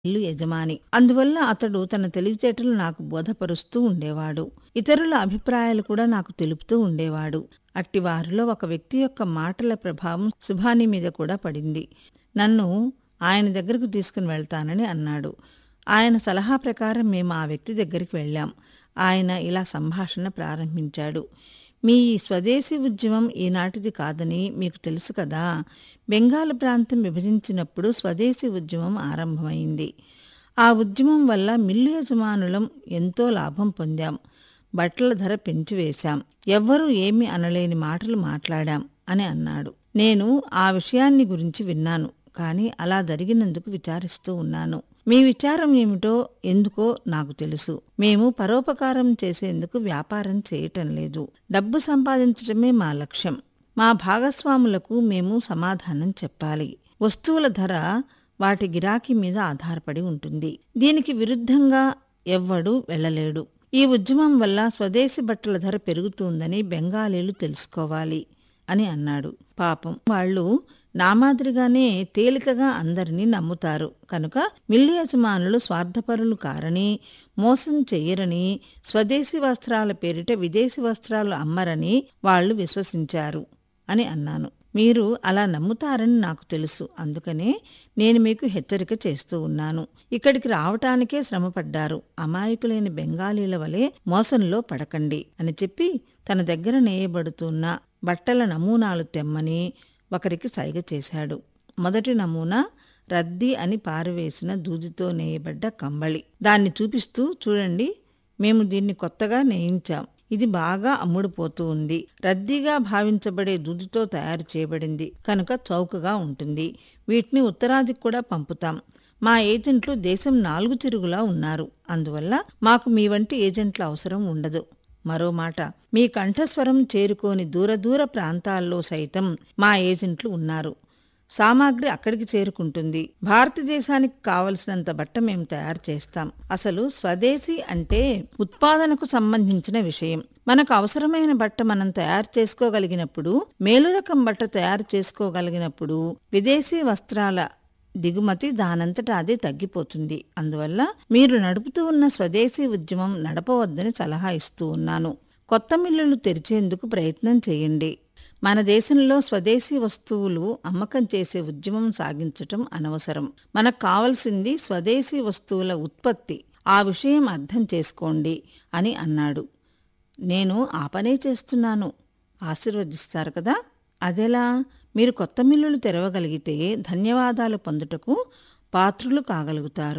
ఇల్లు యజమాని అందువల్ల అతడు తన తెలివితేటలు నాకు బోధపరుస్తూ ఉండేవాడు ఇతరుల అభిప్రాయాలు కూడా నాకు తెలుపుతూ ఉండేవాడు అట్టివారిలో ఒక వ్యక్తి యొక్క మాటల ప్రభావం సుభాని మీద కూడా పడింది నన్ను ఆయన దగ్గరకు తీసుకుని వెళ్తానని అన్నాడు ఆయన సలహా ప్రకారం మేము ఆ వ్యక్తి దగ్గరికి వెళ్ళాం ఆయన ఇలా సంభాషణ ప్రారంభించాడు మీ ఈ స్వదేశీ ఉద్యమం ఈనాటిది కాదని మీకు తెలుసు కదా బెంగాల్ ప్రాంతం విభజించినప్పుడు స్వదేశీ ఉద్యమం ఆరంభమైంది ఆ ఉద్యమం వల్ల మిల్లు యజమానులం ఎంతో లాభం పొందాం బట్టల ధర పెంచివేశాం ఎవ్వరూ ఏమీ అనలేని మాటలు మాట్లాడాం అని అన్నాడు నేను ఆ విషయాన్ని గురించి విన్నాను కానీ అలా జరిగినందుకు విచారిస్తూ ఉన్నాను మీ విచారం ఏమిటో ఎందుకో నాకు తెలుసు మేము పరోపకారం చేసేందుకు వ్యాపారం చేయటం లేదు డబ్బు సంపాదించటమే మా లక్ష్యం మా భాగస్వాములకు మేము సమాధానం చెప్పాలి వస్తువుల ధర వాటి గిరాకీ మీద ఆధారపడి ఉంటుంది దీనికి విరుద్ధంగా ఎవ్వడూ వెళ్ళలేడు ఈ ఉద్యమం వల్ల స్వదేశీ బట్టల ధర పెరుగుతుందని బెంగాలీలు తెలుసుకోవాలి అని అన్నాడు పాపం వాళ్ళు నా మాదిరిగానే తేలికగా అందరినీ నమ్ముతారు కనుక మిల్లు యజమానులు స్వార్థపరులు కారని మోసం చెయ్యరని స్వదేశీ వస్త్రాల పేరిట విదేశీ వస్త్రాలు అమ్మరని వాళ్ళు విశ్వసించారు అని అన్నాను మీరు అలా నమ్ముతారని నాకు తెలుసు అందుకనే నేను మీకు హెచ్చరిక చేస్తూ ఉన్నాను ఇక్కడికి రావటానికే శ్రమపడ్డారు అమాయకులైన బెంగాలీల వలె మోసంలో పడకండి అని చెప్పి తన దగ్గర నేయబడుతున్న బట్టల నమూనాలు తెమ్మని ఒకరికి సైగ చేశాడు మొదటి నమూనా రద్దీ అని పారవేసిన దూదితో నేయబడ్డ కంబళి దాన్ని చూపిస్తూ చూడండి మేము దీన్ని కొత్తగా నేయించాం ఇది బాగా అమ్ముడుపోతూ ఉంది రద్దీగా భావించబడే దూదితో తయారు చేయబడింది కనుక చౌకగా ఉంటుంది వీటిని ఉత్తరాదికి కూడా పంపుతాం మా ఏజెంట్లు దేశం నాలుగు చెరుగులా ఉన్నారు అందువల్ల మాకు మీ వంటి ఏజెంట్ల అవసరం ఉండదు మరో మాట మీ కంఠస్వరం చేరుకోని దూర దూర ప్రాంతాల్లో సైతం మా ఏజెంట్లు ఉన్నారు సామాగ్రి అక్కడికి చేరుకుంటుంది భారతదేశానికి కావలసినంత బట్ట మేము తయారు చేస్తాం అసలు స్వదేశీ అంటే ఉత్పాదనకు సంబంధించిన విషయం మనకు అవసరమైన బట్ట మనం తయారు చేసుకోగలిగినప్పుడు మేలు రకం బట్ట తయారు చేసుకోగలిగినప్పుడు విదేశీ వస్త్రాల దిగుమతి దానంతట అదే తగ్గిపోతుంది అందువల్ల మీరు నడుపుతూ ఉన్న స్వదేశీ ఉద్యమం నడపవద్దని సలహా ఇస్తూ ఉన్నాను కొత్త మిల్లులు తెరిచేందుకు ప్రయత్నం చేయండి మన దేశంలో స్వదేశీ వస్తువులు అమ్మకం చేసే ఉద్యమం సాగించటం అనవసరం మనకు కావలసింది స్వదేశీ వస్తువుల ఉత్పత్తి ఆ విషయం అర్థం చేసుకోండి అని అన్నాడు నేను ఆ పనే చేస్తున్నాను ఆశీర్వదిస్తారు కదా అదెలా మీరు కొత్త మిల్లులు తెరవగలిగితే ధన్యవాదాలు పొందుటకు పాత్రులు కాగలుగుతారు